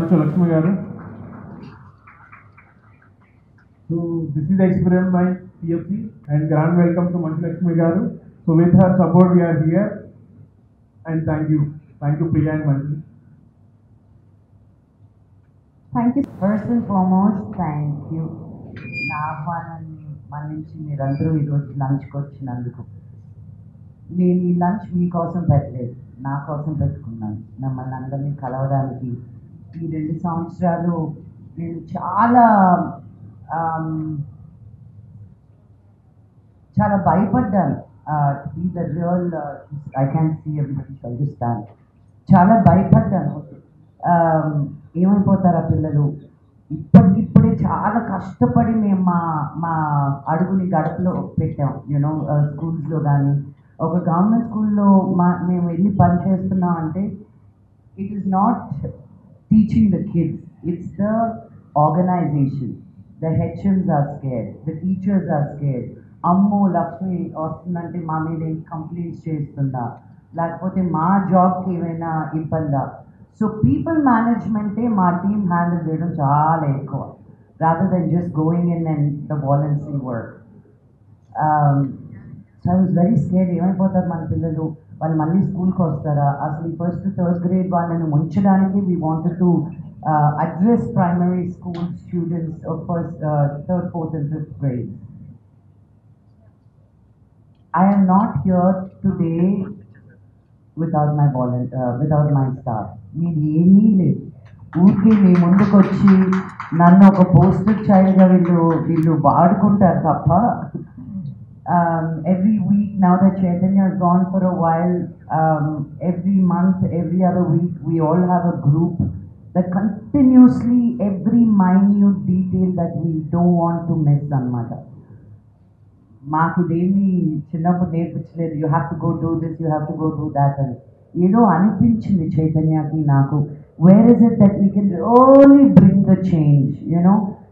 much to Lakshmi Garu. So this is the experiment by CFC and grand welcome to Manchu Lakshmi Garu. So with her support we are here and thank you. Thank you Priya and Manju. Thank you first and foremost thank you నా ఆహ్వానాన్ని మన్నించి మీరందరూ ఈరోజు లంచ్కి వచ్చినందుకు నేను ఈ lunch మీకోసం పెట్టలేదు నా కోసం పెట్టుకున్నాను మిమ్మల్ని అందరినీ కలవడానికి ఈ రెండు సంవత్సరాలు నేను చాలా ఆమ్, చాలా భయపడ్డాను be the real I can see everybody understand చాలా భయపడ్డాను ఆమ్, ఏమైపోతారు ఆ పిల్లలు ఇప్పటికిప్పుడే చాలా కష్టపడి మేము మా మా అడుగుని గడపలో పెట్టాం యూనో స్కూల్స్లో కానీ ఒక గవర్నమెంట్ స్కూల్లో మా మేము వెళ్ళి పని చేస్తున్నాం అంటే it is not teaching the kids, it's the organization. The HMs are scared, the teachers are scared. అమ్మో లక్ష్మి వస్తుందంటే మా మీద ఏం కంప్లైంట్స్ చేస్తుందా లేకపోతే మా జాబ్కి ఏమైనా ఇబ్బందా సో పీపుల్ మేనేజ్మెంటే మా టీం హ్యాండిల్ చేయడం చాలా ఎక్కువ rather than just going in and the voluntary work so I was very scare ఏమైపోతారు మన పిల్లలు వాళ్ళు మళ్ళీ స్కూల్కి వస్తారా అసలు ఈ ఫస్ట్ థర్డ్ గ్రేడ్ వాళ్ళని ఉంచడానికి we wanted to address primary school students first third fourth and fifth grade I am not here today without my volunteer without my staff మీరు ఏమీ లేదు ఊరికి మీ ముందుకు వచ్చి నన్ను ఒక పోస్టర్ చైల్డ్గా వీళ్ళు వీళ్ళు వాడుకుంటారు తప్ప um, every week now that Chaitanya has gone for a while, um, every month, every other week, we all have a group that continuously every minute detail that we don't want to miss అనమాట మాకు ఇదేమి చిన్నప్పుడు నేర్పించలేదు you have to go do this you have to go do that అని ఏదో అనిపించింది చైతన్యకి నాకు where is it that we can really bring the change you know